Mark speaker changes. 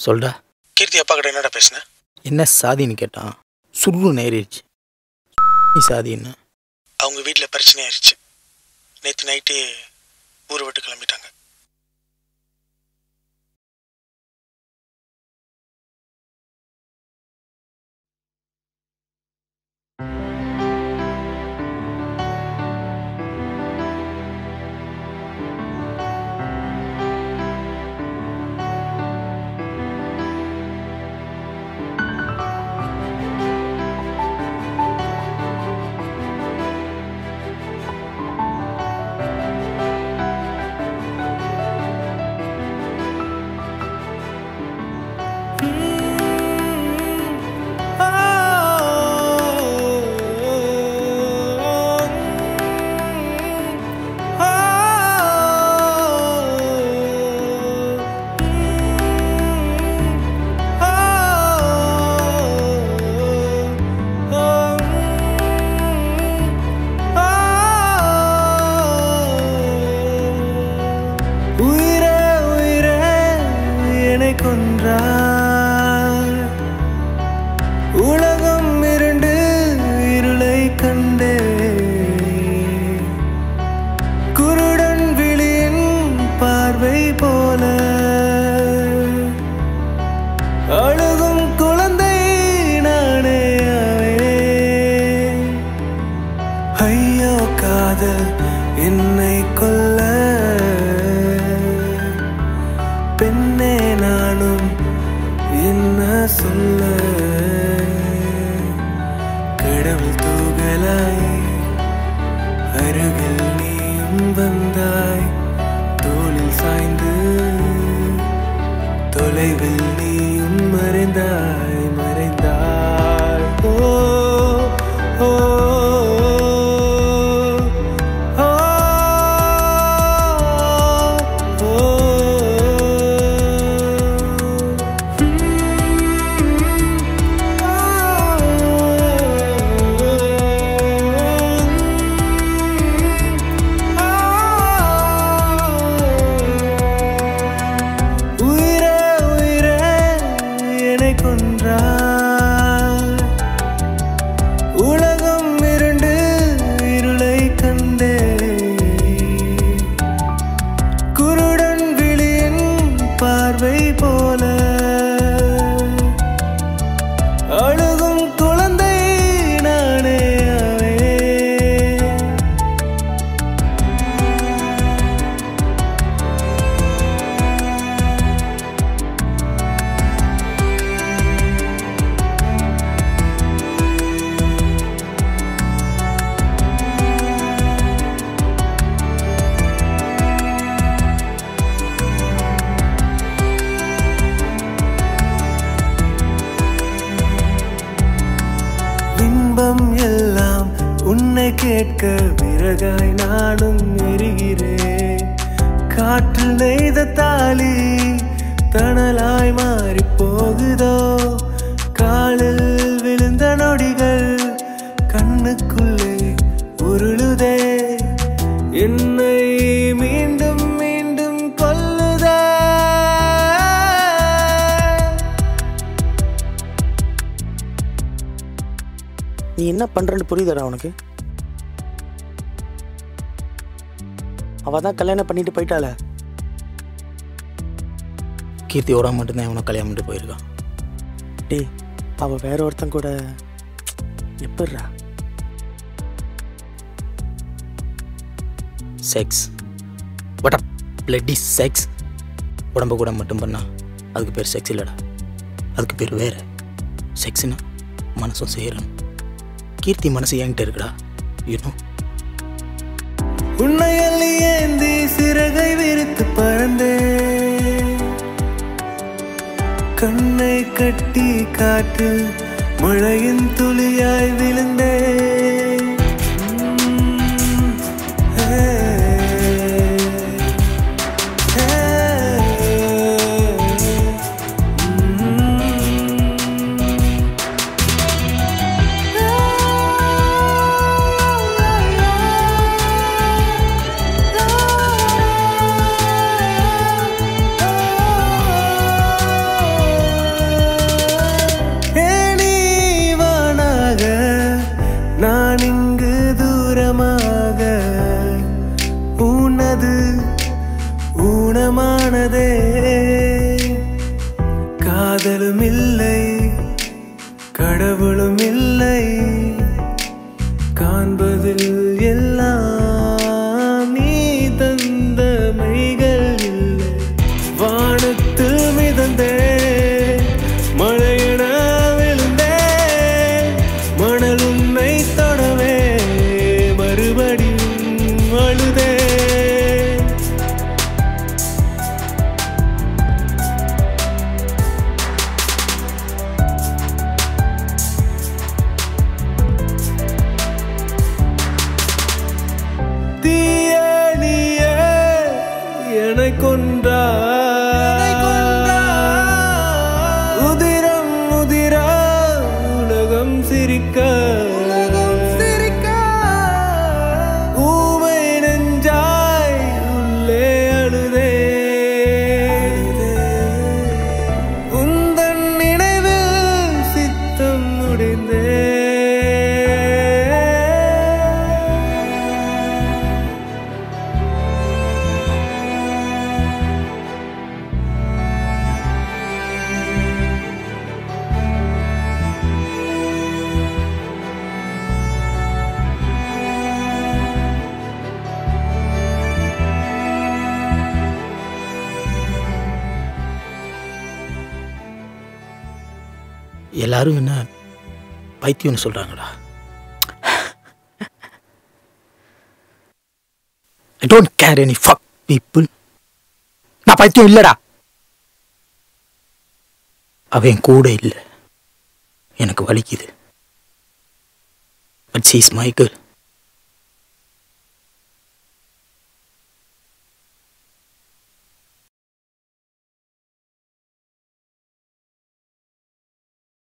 Speaker 1: சொல்டா
Speaker 2: கீர்த்தி அப்பா கிட்ட என்னடா பேசுன
Speaker 1: என்ன சாதின்னு கேட்டான் சுரு நேரிடுச்சு நீ சாதி என்ன
Speaker 2: அவங்க வீட்டில் பிரச்சனை ஆயிடுச்சு நேற்று நைட்டு ஊரை விட்டு கிளம்பிட்டாங்க
Speaker 3: உயிரே உயிரே என்னை கொன்றாய் உலகம் இரண்டு இருளை கண்டே குருடன் விழியின் பார்வை போல அழுகும் குழந்தை நானே ஆவேன். ஐயோ காதல் என்னை கொல்ல பெண்ணே நானும் என்ன சொல்ல கடவுள் தூகலாய் அருகில் நீயும் வந்தாய் தோளில் சாய்ந்து தொலைவில் நீயும் மறைந்தாய் மறைந்தாய் ஓ ஓ ஓ, உயிரே உயிரே என்னை கொன்றாய் உலகம் இரண்டு இருளை கண்டே குருடன் விழியின் பார்வை போல அழுகும் குழந்தை நானே ஆவேன். இன்பம் எல்லாம் உன்னை கேட்க விறகாய் நானும் எரிகிறேன் காற்றில் நெய்த தாலி தணலாய் மாறி போகுதோ காலில் விழுந்த நொடிகள் கண்ணுக்குள்ளே உருளுதே என்னை மீண்டும் மீண்டும் கொல்லுதே
Speaker 1: நீ என்ன பண்றன்னு புரியுதாடா உனக்கு அவ தான் கல்யாணம் பண்ணிட்டு போயிட்டாள கீர்த்தி ஓரா மட்டும்தான் இவனை கல்யாணம் பண்ணிட்டு போயிருக்கான் டேய் அவ வேற ஒருத்தன் கூட எப்படிரா sex what up bloody sex உடம்ப கூட மட்டும் பண்ணா அதுக்கு பேர் செக்ஸ் இல்லைடா அதுக்கு பேர் வேற செக்ஸ்னா மனசும் செய்யறணும் கீர்த்தி மனசு என்கிட்ட இருக்குடா யூனோ
Speaker 3: உன்னை அள்ளி ஏந்தி சிறகை விரித்து பறந்தே கண்ணை கட்டி காற்று மழையின் துளியாய் விழுந்தே உம், ஹே, ஹே, உம். தீயே நீயே என்னை கொன்றாய் உதிரம் உதிரா உலகம் சிரிக்க ஊமை நெஞ்சாய் உள்ளே அழுதே உந்தன் நினைவில் சித்தம் முடிந்தே
Speaker 1: எல்லாரும் என்ன பைத்தியம்னு சொல்கிறாங்கடா I don't care any fuck people நான் பைத்தியம் இல்லைடா அவன் கூட இல்லை எனக்கு வலிக்குது பட் சீஸ் மை கேர்ள்